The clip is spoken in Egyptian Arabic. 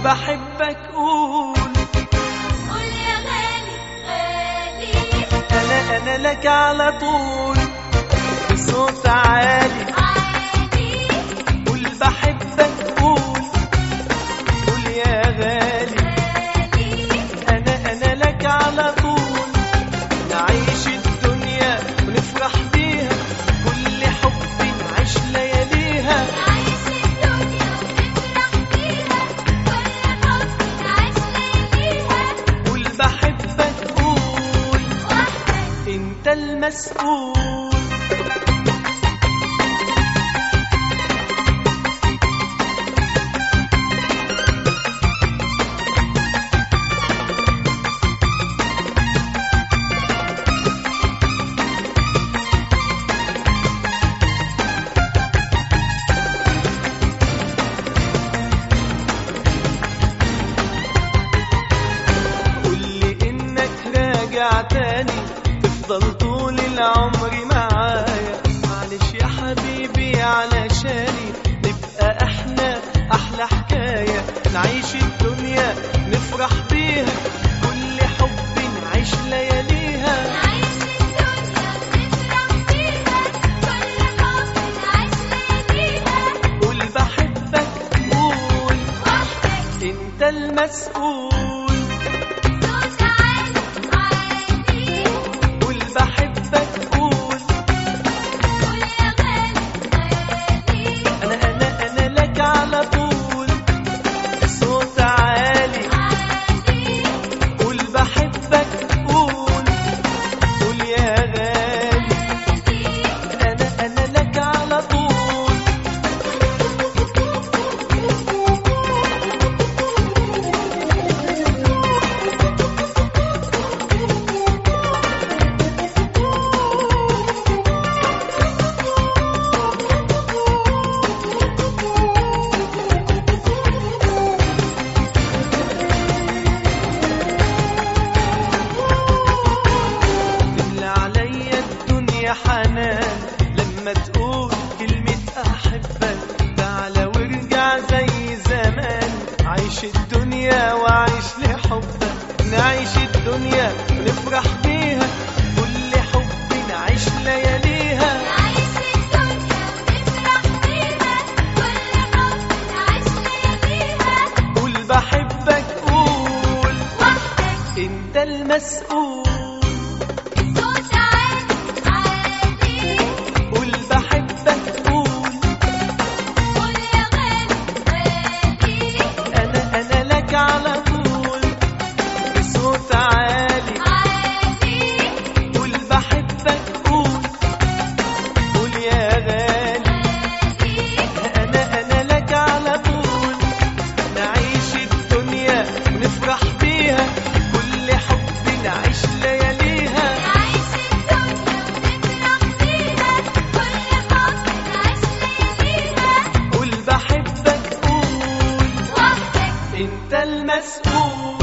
بحبك قول قول يا غالي غالي انا انا لك على طول بصوت عالي عالي قول بحبك قول قول يا غالي غالي انا انا لك على طول نعيش الدنيا ونفرح بيها كل حب نعيش لياليها نعيش الدنيا ونفرح بيها كل حب نعيش لياليها قول بحبك قول وحدك انت المسؤول قول لي انك راجع تاني تفضل طول العمر معايا معلش يا حبيبي علشاني نبقى احنا احلى حكاية نعيش الدنيا نفرح بيها كل حب نعيش لياليها نعيش الدنيا ونفرح بيها كل حب نعيش لياليها قول بحبك قول وحدك انت المسؤول صوت عالي عالي قول بحبك قول قول يا غالي غالي انا انا انا لك على طول صوت عالي عالي قول بحبك قول قول يا غالي انا انا لك على طول تملى عليا الدنيا حنان لما تقول كلمة أحبك تعالى وارجع زي زمان عيش الدنيا وعيش لحبك نعيش الدنيا ونفرح بيها كل حب نعيش لياليها نعيش الدنيا ونفرح بيها كل حب نعيش لياليها قول بحبك قول وحدك انت المسؤول صوت عالي عالي قول بحبك قول قول يا غالي غالي انا انا لك على طول بصوت عالي عالي قول بحبك قول قول يا غالي غالي انا انا لك على طول نعيش الدنيا ونفرح بيها كل حب نعيش لياليها نعيش الدنيا ونفرح بيها كل حب نعيش لياليها قول بحبك قول وحدك انت المسؤول